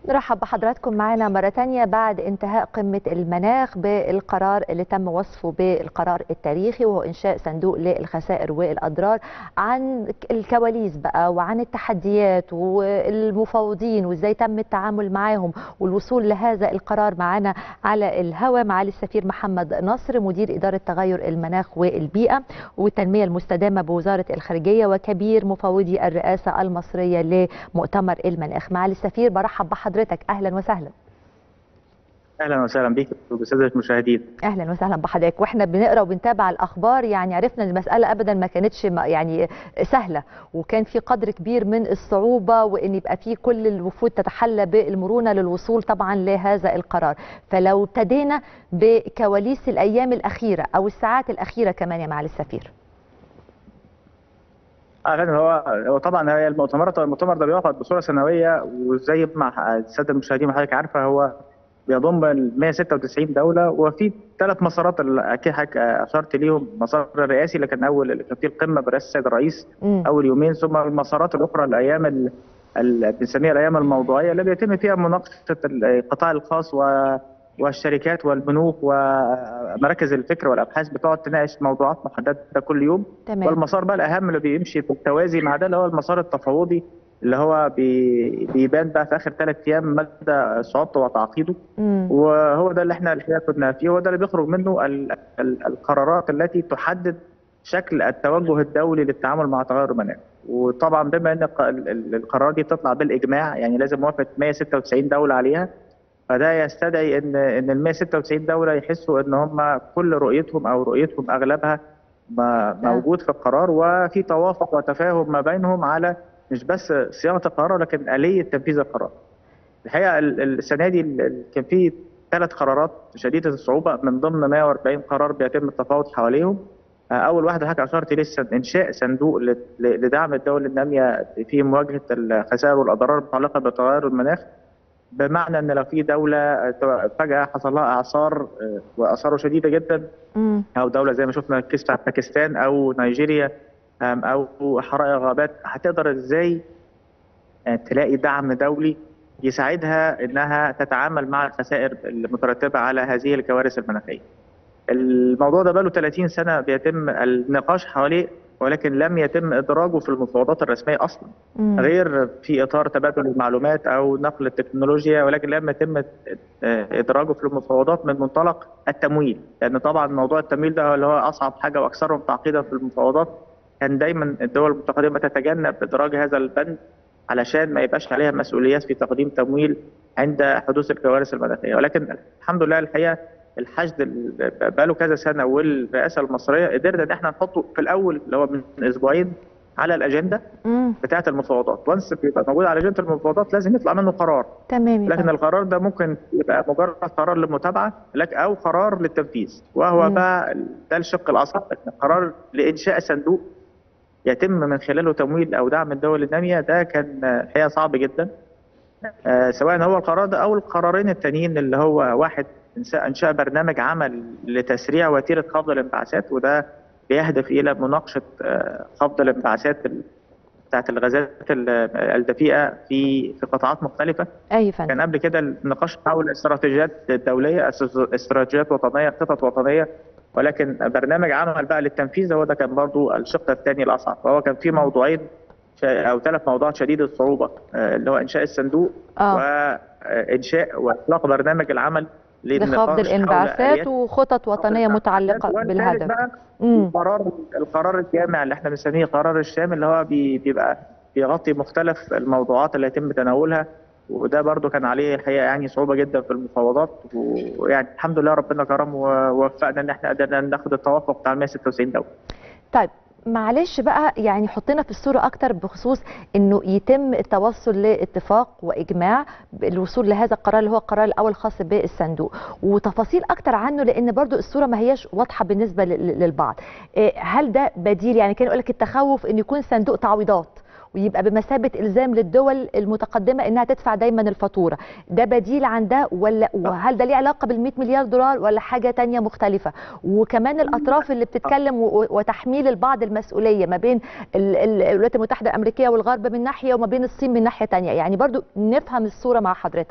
نرحب بحضراتكم معنا مرة تانية بعد انتهاء قمة المناخ بالقرار اللي تم وصفه بالقرار التاريخي وهو إنشاء صندوق للخسائر والأضرار عن الكواليس بقى وعن التحديات والمفاوضين وإزاي تم التعامل معاهم والوصول لهذا القرار معنا على الهواء معالي السفير محمد نصر مدير إدارة تغير المناخ والبيئة والتنمية المستدامة بوزارة الخارجية وكبير مفوضي الرئاسة المصرية لمؤتمر المناخ معالي السفير برحب بحضرتك اهلا وسهلا اهلا وسهلا بيك وبالساده المشاهدين اهلا وسهلا بحضرتك واحنا بنقرا وبنتابع الاخبار يعني عرفنا ان المساله ابدا ما كانتش يعني سهله وكان في قدر كبير من الصعوبه وان يبقى في كل الوفود تتحلى بالمرونه للوصول طبعا لهذا القرار فلو ابتدينا بكواليس الايام الاخيره او الساعات الاخيره كمان يا معالي السفير اه هو هو طبعا هي المؤتمرات المؤتمر ده بيعقد بصوره سنويه وزي ما الساده المشاهدين حضرتك عارفه هو بيضم 196 دوله وفي ثلاث مسارات اللي اكيد حضرتك اشرت ليهم المسار الرئاسي اللي كان اول اللي كان فيه القمه برئاسه السيد الرئيس مم. اول يومين ثم المسارات الاخرى الايام ال- ال- بنسميها الايام الموضوعيه اللي بيتم فيها مناقشه القطاع الخاص و والشركات والبنوك ومراكز الفكر والابحاث بتقعد تناقش موضوعات محدده كل يوم تمام والمسار بقى الاهم اللي بيمشي بالتوازي مع ده اللي هو المسار التفاوضي اللي هو بي بيبان بقى في اخر ثلاث ايام مدى صعوبته وتعقيده مم. وهو ده اللي احنا الحقيقه كنا فيه هو ده اللي بيخرج منه ال ال القرارات التي تحدد شكل التوجه الدولي للتعامل مع تغير المناخ وطبعا بما ان الق- ال- ال- القرارات دي بتطلع بالاجماع يعني لازم موافقه 196 دوله عليها فده يستدعي ان ان ال 196 دوله يحسوا ان هم كل رؤيتهم او رؤيتهم اغلبها ما- موجود في القرار وفي توافق وتفاهم ما بينهم على مش بس صياغه القرار لكن اليه تنفيذ القرار. الحقيقه ال- ال- السنه دي ال- ال- كان في ثلاث قرارات شديده الصعوبه من ضمن 140 قرار بيتم التفاوض حواليهم. آه، اول واحده حضرتك اشرت ليه السن- انشاء صندوق ل- ل- لدعم الدول الناميه في مواجهه الخسائر والاضرار المتعلقه بتغير المناخ بمعنى ان لو في دوله فجاه حصل لها اعصار آه، واثاره شديده جدا مم. او دوله زي ما شفنا الكيس بتاع باكستان او نيجيريا آم، او حرائق غابات هتقدر ازاي آه، تلاقي دعم دولي يساعدها انها تتعامل مع الخسائر المترتبه على هذه الكوارث المناخيه. الموضوع ده بقاله 30 سنه بيتم النقاش حواليه ولكن لم يتم ادراجه في المفاوضات الرسميه اصلا. مم. غير في اطار تبادل المعلومات او نقل التكنولوجيا ولكن لم يتم آه، ادراجه في المفاوضات من منطلق التمويل لان طبعا موضوع التمويل ده اللي هو اصعب حاجه واكثرهم تعقيدا في المفاوضات كان دايما الدول المتقدمه تتجنب ادراج هذا البند علشان ما يبقاش عليها مسؤوليات في تقديم تمويل عند حدوث الكوارث المناخيه ولكن الحمد لله الحقيقه الحشد ال- بقاله كذا سنه والرئاسه المصريه قدرنا ان احنا نحطه في الاول اللي هو من اسبوعين على الاجنده مم. بتاعه المفاوضات وانس بيبقى موجود على اجنده المفاوضات لازم يطلع منه قرار تمام يا لكن فندم. القرار ده ممكن يبقى مجرد قرار للمتابعه لك او قرار للتنفيذ وهو مم. بقى ده الشق الاصعب لكن قرار لانشاء صندوق يتم من خلاله تمويل او دعم الدول الناميه ده كان آه، الحقيقه صعب جدا آه، سواء هو القرار ده او القرارين التانيين اللي هو واحد انشاء انشاء برنامج عمل لتسريع وتيره خفض الانبعاثات وده بيهدف الى مناقشه آه، خفض الانبعاثات ال- بتاعت الغازات ال- الدفيئه في في قطاعات مختلفه اي يا فندم كان قبل كده النقاش حول الاستراتيجيات الدوليه أس- استراتيجيات وطنيه خطط وطنيه ولكن برنامج عمل بقى للتنفيذ هو ده كان برضو الشق الثاني الاصعب فهو كان في موضوعين شا- او ثلاث موضوعات شديده الصعوبه آه، اللي هو انشاء الصندوق اه وانشاء واطلاق برنامج العمل للنقاش لخفض حول الانبعاثات آليات وخطط وطنيه متعلقه والثالث بالهدف بقى مم. القرار القرار الجامع اللي احنا بنسميه قرار الشامل اللي هو بي- بيبقى بيغطي مختلف الموضوعات اللي يتم تناولها وده برضو كان عليه الحقيقه يعني صعوبه جدا في المفاوضات ويعني الحمد لله ربنا كرم ووفقنا ان احنا قدرنا ناخد التوافق بتاع 196 دوله. طيب معلش بقى يعني حطينا في الصورة أكتر بخصوص أنه يتم التوصل لاتفاق وإجماع بالوصول لهذا القرار اللي هو القرار الأول الخاص بالصندوق وتفاصيل أكتر عنه لأن برضو الصورة ما هياش واضحة بالنسبة لل- للبعض إيه، هل ده بديل يعني كان يقول لك التخوف أن يكون صندوق تعويضات ويبقى بمثابه الزام للدول المتقدمه انها تدفع دايما الفاتوره ده بديل عن ده ولا وهل ده ليه علاقه بال 100 مليار دولار ولا حاجه تانية مختلفه وكمان الاطراف اللي بتتكلم و- وتحميل البعض المسؤوليه ما بين ال- ال- الولايات المتحده الامريكيه والغرب من ناحيه وما بين الصين من ناحيه تانية يعني برضو نفهم الصوره مع حضرتك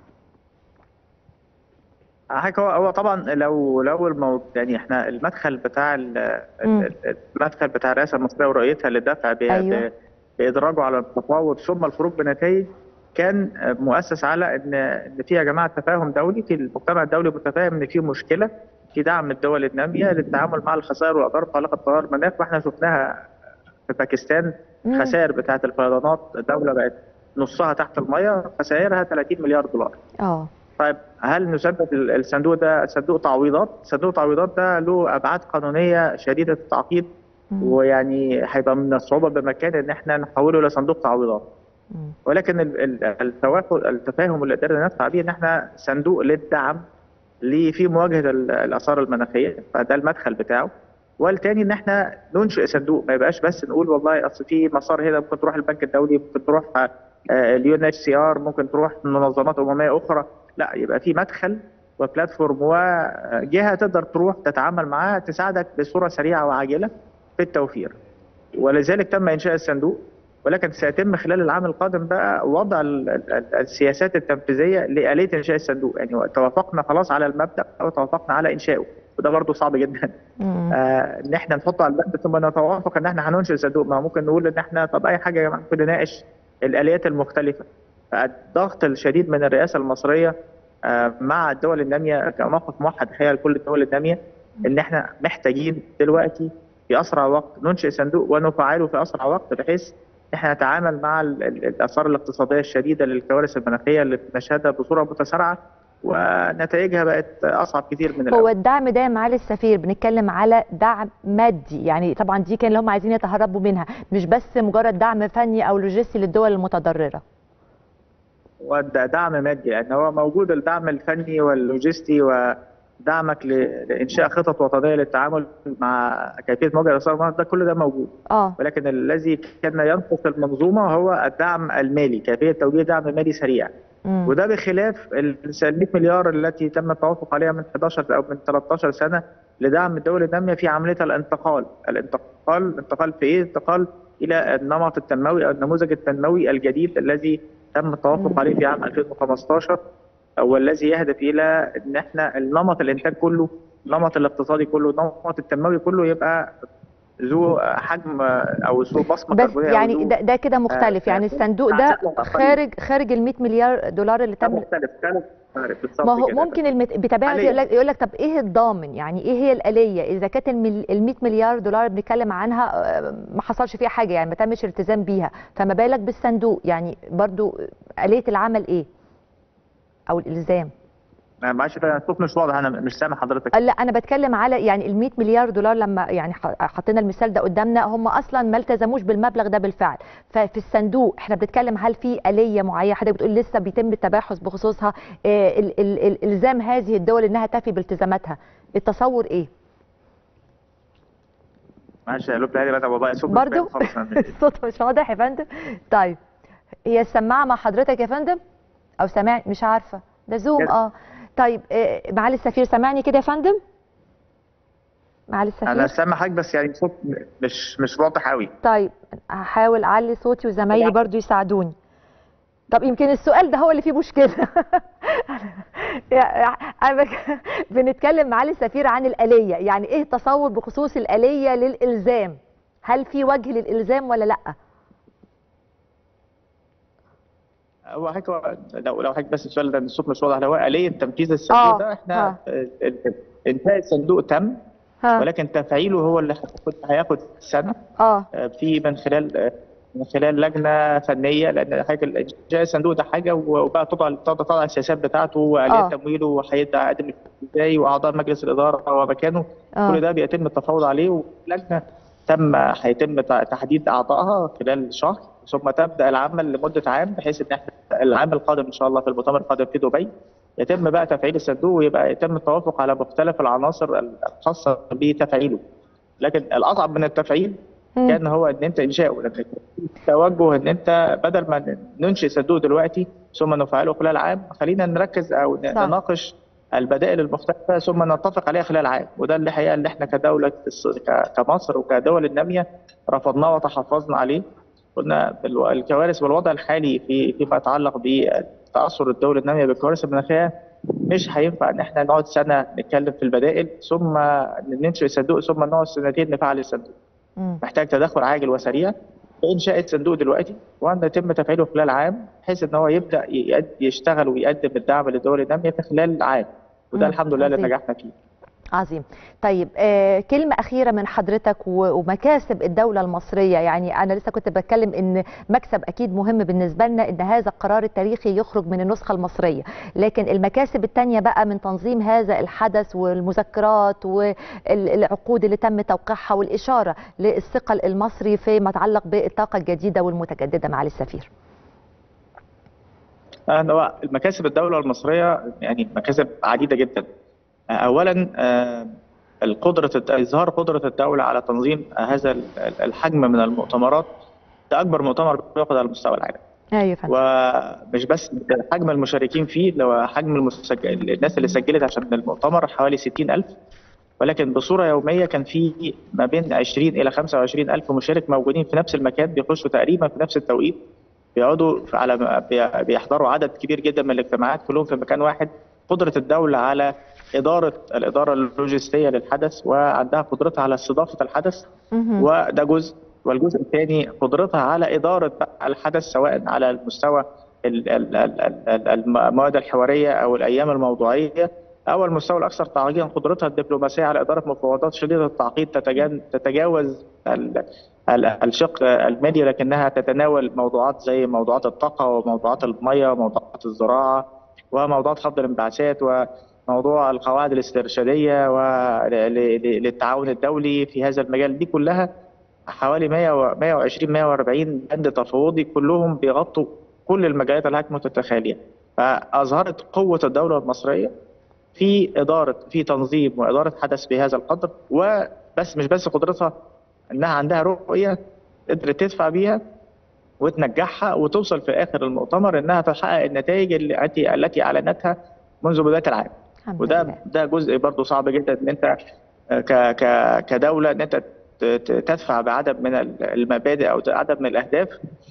حضرتك هو هو طبعا لو لو الموضوع يعني احنا المدخل بتاع ال- مم. ال- المدخل بتاع الرئاسه المصريه ورؤيتها للدفع ب- أيوة. ب- بادراجه على التفاوض ثم الخروج بنتائج كان مؤسس على ان ان في يا جماعه تفاهم دولي في المجتمع الدولي متفاهم ان في مشكله في دعم الدول الناميه للتعامل مع الخسائر والاضرار في علاقه تغير المناخ واحنا شفناها في باكستان مم. خسائر بتاعه الفيضانات دوله بقت نصها تحت الميه خسائرها 30 مليار دولار اه طيب هل نثبت ال- الصندوق ده صندوق تعويضات؟ صندوق تعويضات ده له ابعاد قانونيه شديده التعقيد مم. ويعني هيبقى من الصعوبه بمكان ان احنا نحوله الى صندوق تعويضات مم. ولكن ال- ال- التوافق التفاهم اللي قدرنا ندفع بيه ان احنا صندوق للدعم ل- في مواجهه ال- الاثار المناخيه فده المدخل بتاعه والتاني ان احنا ننشئ صندوق ما يبقاش بس نقول والله اصل في مسار هنا ممكن تروح البنك الدولي ممكن تروح اليو ان اتش سي ار ممكن تروح منظمات امميه اخرى لا يبقى في مدخل وبلاتفورم وجهه تقدر تروح تتعامل معاها تساعدك بصوره سريعه وعاجله في التوفير ولذلك تم انشاء الصندوق ولكن سيتم خلال العام القادم بقى وضع ال- ال- السياسات التنفيذيه لآلية انشاء الصندوق يعني توافقنا خلاص على المبدأ وتوافقنا على انشائه وده برضه صعب جدا مم. آه ان احنا نحطه على المبدأ ثم نتوافق ان احنا هننشئ صندوق ما ممكن نقول ان احنا طب اي حاجه يا جماعه ممكن نناقش الاليات المختلفه فالضغط الشديد من الرئاسه المصريه آه مع الدول الناميه كموقف موحد الحقيقه لكل الدول الناميه ان احنا محتاجين دلوقتي في اسرع وقت ننشئ صندوق ونفعله في اسرع وقت بحيث احنا نتعامل مع ال- ال- الاثار الاقتصاديه الشديده للكوارث المناخيه اللي بنشهدها بصوره متسارعه ونتائجها بقت اصعب كتير من هو الاول الدعم ده يا معالي السفير بنتكلم على دعم مادي يعني طبعا دي كان اللي هم عايزين يتهربوا منها مش بس مجرد دعم فني او لوجستي للدول المتضرره ودعم مادي لان هو موجود الدعم الفني واللوجستي ودعمك ل- لانشاء خطط وطنيه للتعامل مع كيفيه مواجهه الاثار المناخ ده كل ده موجود اه ولكن الذي كان ينقص المنظومه هو الدعم المالي كيفيه توجيه دعم مالي سريع مم. وده بخلاف ال 100 مليار التي تم التوافق عليها من 11 او من 13 سنه لدعم الدول الناميه في عمليه الانتقال، الانتقال الانتقال في ايه؟ الانتقال الى النمط التنموي او النموذج التنموي الجديد الذي تم التوافق عليه في عام 2015 والذي يهدف الى ان احنا النمط الانتاج كله، النمط الاقتصادي كله، النمط التنموي كله يبقى ذو حجم او ذو بصمه بس كربونيه أو يعني ذو- ده, ده كده مختلف آه، يعني آه، الصندوق ده عشان نبقى خارج خارج ال 100 مليار دولار اللي ده تم مختلف مختلف بالظبط ما هو كده. ممكن المت... بتابعك حالياً. يقول لك يقول لك طب ايه الضامن يعني ايه هي الاليه اذا كانت ال 100 مليار دولار اللي بنتكلم عنها آه، ما حصلش فيها حاجه يعني ما تمش الالتزام بيها فما بالك بالصندوق يعني برضو اليه العمل ايه او الالزام ما- معلش فعلا الصوت مش واضح انا مش سامع حضرتك لا انا بتكلم على يعني ال 100 مليار دولار لما يعني ح- حطينا المثال ده قدامنا هم اصلا ما التزموش بالمبلغ ده بالفعل ففي الصندوق احنا بنتكلم هل في اليه معينه حضرتك بتقول لسه بيتم التباحث بخصوصها آه، ال- ال- ال- الزام هذه الدول انها تفي بالتزاماتها التصور ايه معلش يا لب انا والله الصوت مش برضو باين خالص أنا. الصوت مش واضح يا فندم طيب هي السماعه مع حضرتك يا فندم او سامع مش عارفه ده زوم كده. اه طيب آه، معالي السفير سامعني كده يا فندم معالي انا السفير سامع حضرتك بس يعني الصوت مش مش واضح قوي طيب هحاول اعلي صوتي وزمايلي لا. برضو يساعدوني طب يمكن السؤال ده هو اللي فيه مشكله يا- أنا بك- بنتكلم معالي السفير عن الآلية يعني ايه التصور بخصوص الآلية للإلزام هل في وجه للإلزام ولا لا هو حضرتك هو- لو لو حضرتك بس السؤال ده الصوت مش واضح لو هو آلية تنفيذ الصندوق آه، ده احنا آه. ال- ال- انتهاء الصندوق تم ها ولكن تفعيله هو اللي هياخد هياخد سنه اه آه، في من خلال آه، من خلال لجنه فنيه لان حاجه انشاء الصندوق ده حاجه وبقى تضع تضع تضع السياسات بتاعته آه. واليات تمويله وهيقدم ازاي واعضاء مجلس الاداره ومكانه اه كل ده بيتم التفاوض عليه ولجنه تم هيتم ت- تحديد اعضائها خلال شهر ثم تبدا العمل لمده عام بحيث ان احنا العام القادم ان شاء الله في المؤتمر القادم في دبي يتم بقى تفعيل الصندوق ويبقى يتم التوافق على مختلف العناصر الخاصه بتفعيله لكن الاصعب من التفعيل مم. كان هو ان انت انشاؤه لما يكون في توجه ان انت بدل ما ننشئ صندوق دلوقتي ثم نفعله خلال عام خلينا نركز او صح. نناقش البدائل المختلفه ثم نتفق عليها خلال عام وده اللي الحقيقه اللي احنا كدوله الص- ك- كمصر وكدول الناميه رفضناه وتحفظنا عليه قلنا بالو- الكوارث والوضع الحالي في فيما يتعلق بتاثر الدول الناميه بالكوارث المناخيه مش هينفع ان احنا نقعد سنه نتكلم في البدائل ثم ننشئ صندوق ثم نقعد سنتين نفعل الصندوق مم. محتاج تدخل عاجل وسريع في انشاء الصندوق دلوقتي وان يتم تفعيله خلال عام بحيث ان هو يبدا يقد- يشتغل ويقدم الدعم للدول الناميه في خلال عام وده مم. الحمد لله اللي عظيم. نجحنا فيه عظيم طيب آه كلمة أخيرة من حضرتك و- ومكاسب الدولة المصرية يعني أنا لسه كنت بتكلم إن مكسب أكيد مهم بالنسبة لنا إن هذا القرار التاريخي يخرج من النسخة المصرية لكن المكاسب التانية بقى من تنظيم هذا الحدث والمذكرات والعقود اللي تم توقيعها والإشارة للثقل المصري فيما يتعلق بالطاقة الجديدة والمتجددة مع السفير آه، هو المكاسب الدوله المصريه يعني مكاسب عديده جدا آه، اولا آه، القدره اظهار قدره الدوله على تنظيم آه، هذا ال- الحجم من المؤتمرات ده اكبر مؤتمر بيعقد على مستوى العالم أيوة يا فندم ومش بس حجم المشاركين فيه لو حجم المسجل الناس اللي سجلت عشان المؤتمر حوالي 60000 ولكن بصورة يومية كان في ما بين 20 إلى 25 ألف مشارك موجودين في نفس المكان بيخشوا تقريبا في نفس التوقيت بيقعدوا في- على بي- بيحضروا عدد كبير جدا من الاجتماعات كلهم في مكان واحد قدرة الدولة على إدارة الإدارة اللوجستية للحدث وعندها قدرتها على استضافة الحدث مهم. وده جزء والجزء الثاني قدرتها على إدارة بقى الحدث سواء على المستوى ال- ال- ال- ال- ال- المواد الحوارية أو الأيام الموضوعية أو المستوى الأكثر تعقيدا قدرتها الدبلوماسية على إدارة مفاوضات شديدة التعقيد تتجان- تتجاوز ال- ال- الشق المالي لكنها تتناول موضوعات زي موضوعات الطاقة وموضوعات المياه وموضوعات الزراعة وموضوعات خفض الانبعاثات وموضوع القواعد الاسترشادية وللتعاون الدولي في هذا المجال دي كلها حوالي 100 و 120 140 بند تفاوضي كلهم بيغطوا كل المجالات التي متتخيلها فأظهرت قوة الدولة المصرية في إدارة في تنظيم وإدارة حدث بهذا القدر وبس مش بس قدرتها إنها عندها رؤية قدرت تدفع بيها وتنجحها وتوصل في آخر المؤتمر إنها تحقق النتائج التي التي أعلنتها منذ بداية العام الحمد وده لله. ده جزء برضه صعب جدا ان انت ك ك كدوله ان انت ت- ت- تدفع بعدد من المبادئ او عدد من الاهداف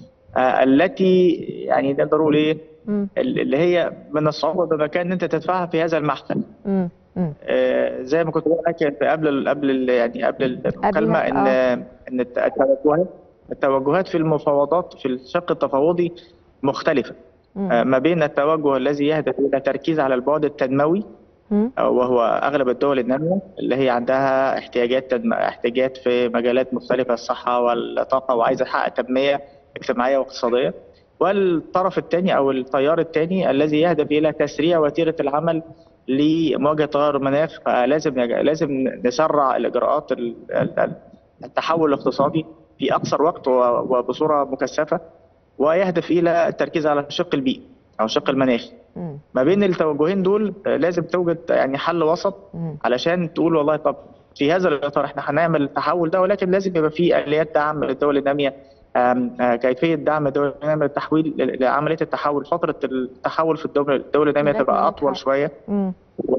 آه، التي يعني نقدر نقول ايه مم. اللي هي من الصعوبه بمكان ان انت تدفعها في هذا المحفل مم. مم. آه، زي ما كنت بقول لك قبل ال- قبل ال- يعني قبل المكالمه ان قبلها، ان الت- التوجهات التوجهات في المفاوضات في الشق التفاوضي مختلفه مم. آه، ما بين التوجه الذي يهدف الى تركيز على البعد التنموي مم. وهو اغلب الدول الناميه اللي هي عندها احتياجات تدم... احتياجات في مجالات مختلفه الصحه والطاقه وعايزه تحقق تنميه اجتماعيه واقتصاديه والطرف الثاني او التيار الثاني الذي يهدف الى تسريع وتيره العمل لمواجهه تغير المناخ فلازم يج... لازم نسرع الاجراءات ال- ال- التحول الاقتصادي في اقصر وقت و- وبصوره مكثفه ويهدف الى التركيز على الشق البيئي او الشق المناخي مم. ما بين التوجهين دول آه، لازم توجد يعني حل وسط مم. علشان تقول والله طب في هذا الاطار احنا هنعمل التحول ده ولكن لازم يبقى في اليات دعم للدول الناميه آم، آه، كيفيه دعم الدول الناميه للتحويل ل- لعمليه التحول فتره التحول في الدول الدول الناميه لغاية ما تبقى نلحق. اطول شويه مم.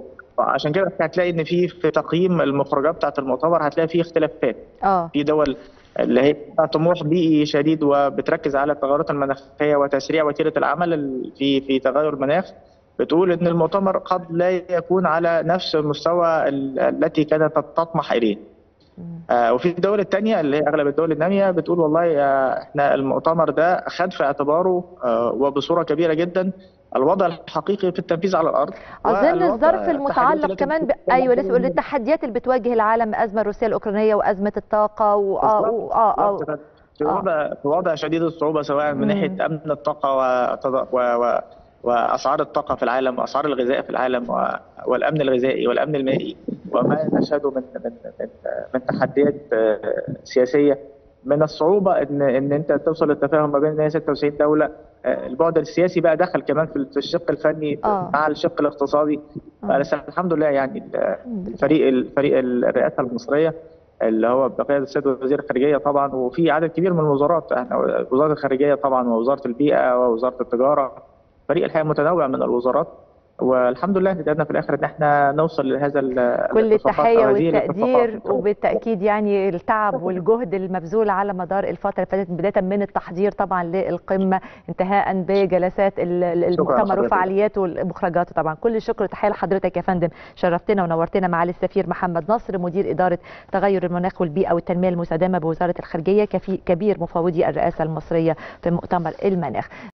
عشان كده هتلاقي ان في في تقييم المخرجات بتاعه المؤتمر هتلاقي فيه اختلافات اه في دول اللي هي طموح بيئي شديد وبتركز على التغيرات المناخيه وتسريع وتيره العمل ال- في في تغير المناخ بتقول ان المؤتمر قد لا يكون على نفس المستوى ال- التي كانت تطمح اليه. مم. آه، وفي الدول الثانيه اللي هي اغلب الدول الناميه بتقول والله آه، احنا المؤتمر ده خد في اعتباره آه، وبصوره كبيره جدا الوضع الحقيقي في التنفيذ على الارض اظن والوضع- الظرف التحديات المتعلق التي كمان ب... تتم ايوه لسه بقول في التحديات اللي بتواجه العالم الازمه الروسيه الاوكرانيه وازمه الطاقه و... اه بالظبط. و... اه اه بالظبط. في آه. وضع في وضع شديد الصعوبه سواء مم. من ناحيه امن الطاقه وتض- و... و... واسعار الطاقه في العالم واسعار الغذاء في العالم و... والامن الغذائي والامن المائي وما نشهده من من من, من تحديات آه، سياسيه من الصعوبه ان ان انت توصل للتفاهم ما بين 196 دوله آه، البعد السياسي بقى دخل كمان في في الشق الفني آه. مع الشق الاقتصادي آه. بس الحمد لله يعني ال- الفريق الفريق الرئاسه المصريه اللي هو بقياده السيد وزير الخارجيه طبعا وفي عدد كبير من الوزارات احنا وزاره الخارجيه طبعا ووزاره البيئه ووزاره التجاره فريق الحقيقه متنوع من الوزارات والحمد لله قدرنا في الاخر ان احنا نوصل لهذا كل التحيه والتقدير وبالتاكيد يعني التعب والجهد المبذول على مدار الفتره اللي فاتت بدايه من التحضير طبعا للقمه انتهاء بجلسات المؤتمر وفعالياته ومخرجاته طبعا كل الشكر والتحيه لحضرتك يا فندم شرفتنا ونورتنا معالي السفير محمد نصر مدير اداره تغير المناخ والبيئه والتنميه المستدامه بوزاره الخارجيه كبير مفوضي الرئاسه المصريه في مؤتمر المناخ